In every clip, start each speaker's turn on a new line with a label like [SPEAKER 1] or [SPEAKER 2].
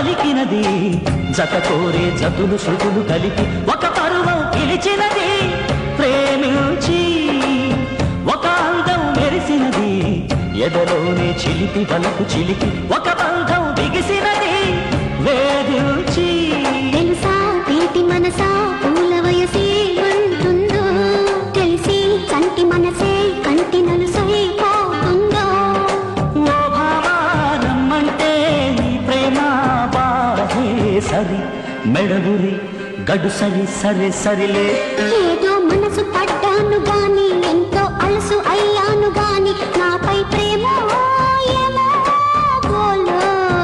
[SPEAKER 1] పలికినది జత కోరే జతులు శృతులు కలిపి ఒక పరువం పిలిచినది ప్రేమించి ఒక అందం మెరిసినది ఎదలోనే చిలిపి వలకు చిలికి ఒక బంధం బిగిసినది వేధించి
[SPEAKER 2] తెలుసా తీటి మనసా పూల వయసే ఉంటుందో తెలిసి కంటి మనసే కంటి నలుసై పోతుందో
[SPEAKER 1] ఓ భావా నమ్మంటే నీ ప్రేమ బాధే సరి మెడగురి గడుసరి సరే సరిలే
[SPEAKER 2] ఏదో మనసు పడ్డాను గాని ఎంతో అలసు అయ్యాను గాని నాపై ప్రేమ ఏమో గోలో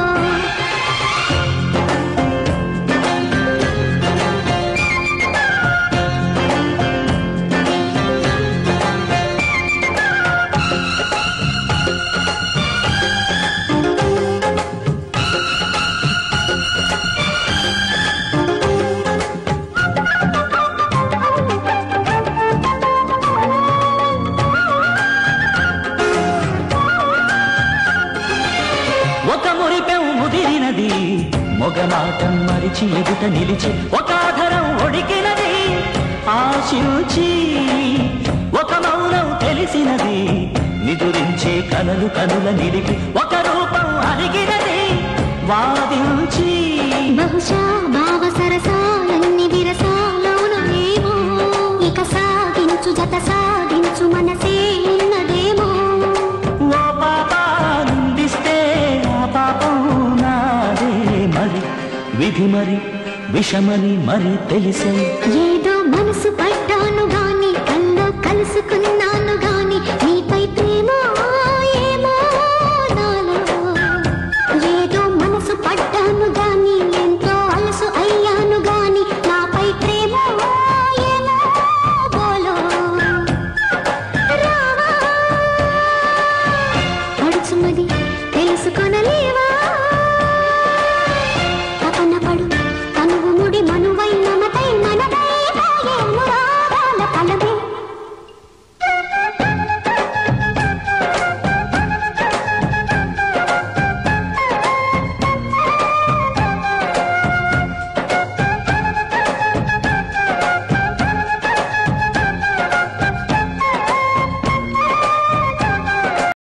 [SPEAKER 1] ఒక మురిపెం ముదిరినది మొగమాటం మరిచి ఎదుట నిలిచి ఒక ఆధరం ఒడికినది ఆశించి ఒక మౌనం తెలిసినది నిదురించే కలలు కనుల నిలిపి ఒక రూపం అడిగినది వాదించి
[SPEAKER 2] బహుశా భావ సరసాలన్ని విరసాలోను ఏమో ఇక సాగించు జత సాగించు మనసే ఉన్నదేమో
[SPEAKER 1] ఓ పాప నిందిస్తే ఆ పాపం నాదే మరి విధి మరి విషమని మరి తెలిసే
[SPEAKER 2] ఏదో మనసు పడ్డాను గాని కల్లో కలుసుకున్నాను గాని నీపై ప్రేమ ఏమో నాలో ఏదో మనసు పడ్డాను గాని ఎంతో అలసు అయ్యాను గాని నాపై ప్రేమ ఏమో బోలో రావా పడుచున్నది